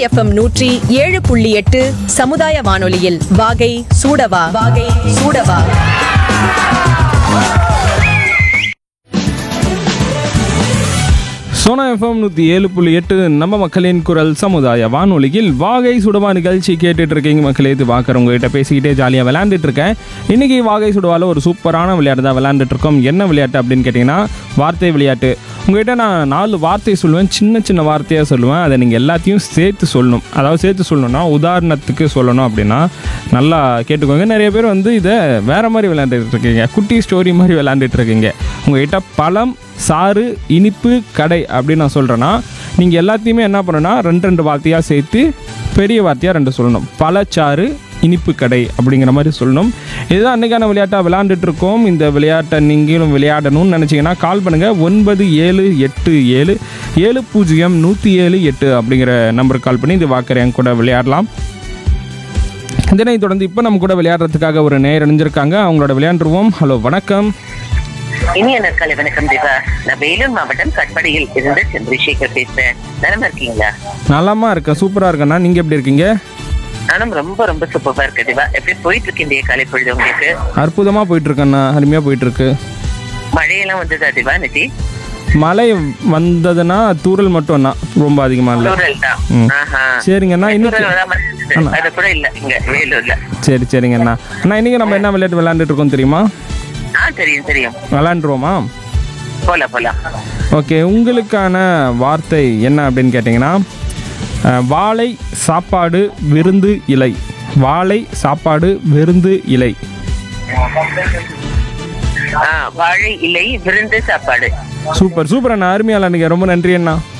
FM நூற்றி ஏழு புள்ளி எட்டு சமுதாய வானொலியில் வாகை சூடவா வாகை சூடவா சோனா எஃப்எம் நூற்றி ஏழு புள்ளி எட்டு நம்ம மக்களின் குரல் சமுதாய வானொலியில் வாகை சுடவா நிகழ்ச்சி கேட்டுட்டு இருக்கீங்க மக்களே இது பார்க்குற உங்ககிட்ட பேசிக்கிட்டே ஜாலியாக விளையாண்டுட்டு இருக்கேன் இன்னைக்கு வாகை சுடவால ஒரு சூப்பரான விளையாட்டு தான் விளையாண்டுட்டு இருக்கோம் என்ன விளையாட்டு அப்படின்னு கேட்டிங்கன்னா வார்த்தை விளையாட்டு உங்ககிட்ட நான் நாலு வார்த்தை சொல்லுவேன் சின்ன சின்ன வார்த்தையாக சொல்லுவேன் அதை நீங்கள் எல்லாத்தையும் சேர்த்து சொல்லணும் அதாவது சேர்த்து சொல்லணும்னா உதாரணத்துக்கு சொல்லணும் அப்படின்னா நல்லா கேட்டுக்கோங்க நிறைய பேர் வந்து இதை வேற மாதிரி விளையாண்டுட்டு இருக்கீங்க குட்டி ஸ்டோரி மாதிரி விளையாண்டுட்டு இருக்கீங்க உங்ககிட்ட பழம் சாறு இனிப்பு கடை அப்படின்னு நான் சொல்கிறேன்னா நீங்கள் எல்லாத்தையுமே என்ன பண்ணணும்னா ரெண்டு ரெண்டு வார்த்தையாக சேர்த்து பெரிய வார்த்தையாக ரெண்டு சொல்லணும் பழச்சாறு இனிப்பு கடை அப்படிங்கிற மாதிரி சொல்லணும் இதுதான் அன்றைக்கான விளையாட்டாக விளையாண்டுட்டு இருக்கோம் இந்த விளையாட்டை நீங்களும் விளையாடணும்னு நினச்சிங்கன்னா கால் பண்ணுங்கள் ஒன்பது ஏழு எட்டு ஏழு ஏழு பூஜ்ஜியம் நூற்றி ஏழு எட்டு அப்படிங்கிற நம்பருக்கு கால் பண்ணி இது வாக்கர் என் கூட விளையாடலாம் இதனை தொடர்ந்து இப்போ நம்ம கூட விளையாடுறதுக்காக ஒரு நேர் அணிஞ்சிருக்காங்க அவங்களோட விளையாண்டுருவோம் ஹலோ வணக்கம் இனிய நற்காலை வணக்கம் தேவா நான் வேலூர் மாவட்டம் கட்படியில் இருந்து சந்திரசேகர் பேசுறேன் நலமா இருக்கீங்களா நலமா இருக்கேன் சூப்பராக இருக்கேண்ணா நீங்கள் எப்படி இருக்கீங்க நானும் ரொம்ப ரொம்ப சூப்பரா இருக்கேன் தேவா எப்படி போயிட்டு இருக்கு இந்த காலை பொழுது உங்களுக்கு அற்புதமாக போயிட்டு இருக்கேண்ணா அருமையாக போயிட்டு இருக்கு மழையெல்லாம் வந்ததா தேவா நிதி மழை வந்ததுன்னா தூறல் மட்டும்ண்ணா ரொம்ப அதிகமாக இல்லை தூரல் தான் ம். ஆஹா. சரிங்கண்ணா இன்னைக்கு தூறல் வராம இருந்துச்சு. அது கூட இல்ல இங்க வேலூர்ல சரி சரிங்கண்ணா அண்ணா இன்னைக்கு நம்ம என்ன விளையாட்டு விளையாண்டுட்டு இருக்கோம் தெரியுமா ஆ தெரியும் தெரியும் விளையாண்டுருவோமா போலாம் போலாம் ஓகே உங்களுக்கான வார்த்தை என்ன அப்படின்னு கேட்டிங்கன்னா அஹ், வாழை சாப்பாடு விருந்து இலை வாழை சாப்பாடு விருந்து இலை ஆ, வாழை இலை விருந்து சாப்பாடு சூப்பர் சூப்பர் அண்ணா அருமையால நீங்கள் ரொம்ப நன்றி அண்ணா